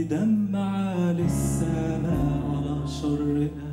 دمع للسماء على شرنا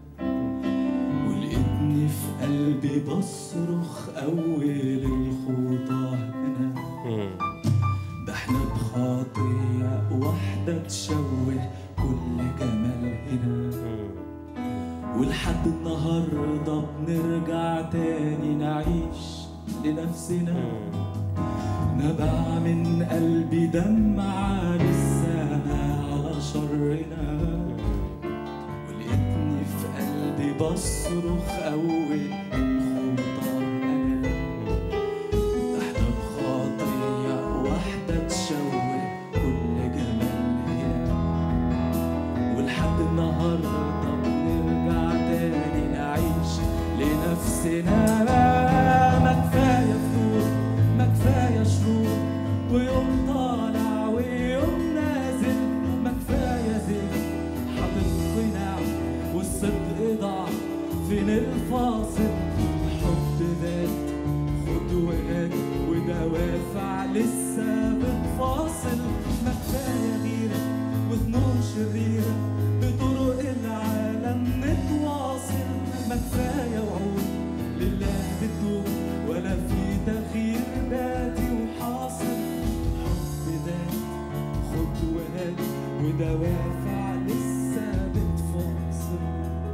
ولقيتني في قلبي بصرخ أول الخطى هنا ده احنا بخطية واحدة تشوه كل جمال هنا ولحد النهاردة بنرجع تاني نعيش لنفسنا نبع من قلبي دمع للسماء على شرنا ولقيتني في قلبي بصرخ أول الخطى أنا ده احنا بخطية واحدة تشوه كل جمال هنا ولحد النهاردة بنرجع تاني نعيش لنفسنا ما كفاية فلوس ما كفاية شرور ويوم طالع ويوم نازل ما كفاية زيت حاطط قناع والصدق ضاع فين الفاصل حب ذات خد وهات ودوافع لسه بتفاصل ما كفاية غيرة وذنوب شريرة بطرق العالم نتواصل ما كفاية وعود لله بتدوم ولا في تغيير باتي وحاصل حب ذات خد وهات ودوافع لسه بتفاصل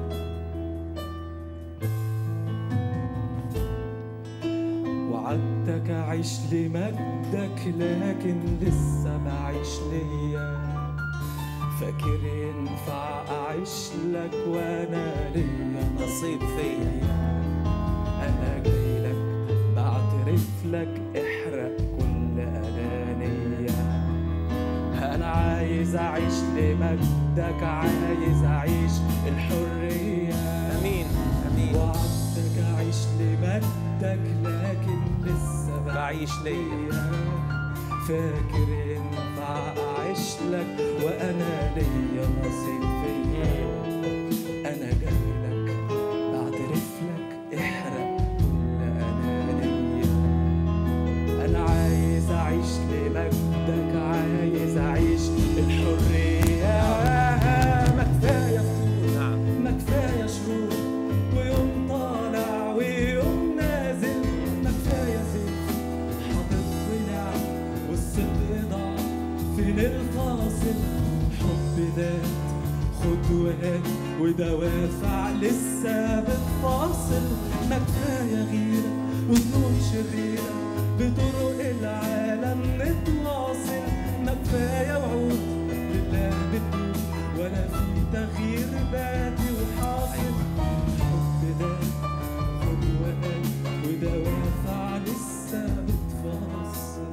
وعدتك أعيش لمجدك لكن لسه بعيش ليا فاكر ينفع أعيش لك وأنا ليا نصيب فيا أنا جاي لك بعترف لك احرق كل أنانية أنا عايز أعيش لمجدك عايز أعيش الحرية امين امين وعدتك أعيش لمجدك لكن لسه بعيش ليا فاكر ينفع أعيش لك وأنا ليا نصيب فيا أنا جاي لك بعترف لك احرق كل أنانية أنا عايز أعيش لمجدك عايز أعيش الحرية ما كفاية فلوس نعم ما كفاية شرور ويوم طالع ويوم نازل ما كفاية زيت حاطط ونعم والصدق ضاع فين الفاصل حب ذات خد وهات ودوافع لسه بتفاصل ما كفاية غيرة وذنوب شريرة بطرق العالم نتواصل ما كفاية وعود لله بتدوم ولا في تغيير بادي وحاصل حب ذات خد وهات ودوافع لسه بتفاصل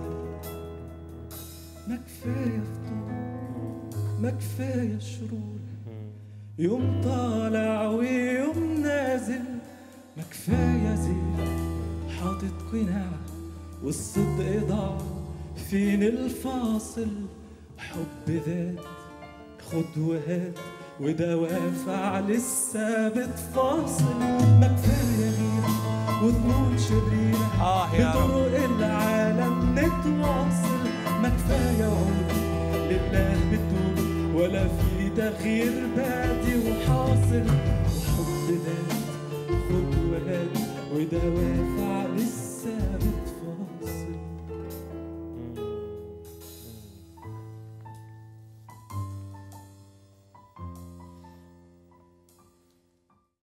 ما كفاية فطور ما كفاية شرور يوم طالع ويوم نازل ما كفاية زيت حاطط قناع والصدق ضاع فين الفاصل حب ذات خد وهات ودوافع لسه بتفاصل ما كفاية غيرة وذنوب شريرة آه يا رب. بطرق العالم نتواصل ما كفاية عود لله بتدوم ولا في تغيير بادي وحاصل وحب ذات خد وهات ودوافع لسه بتفاصل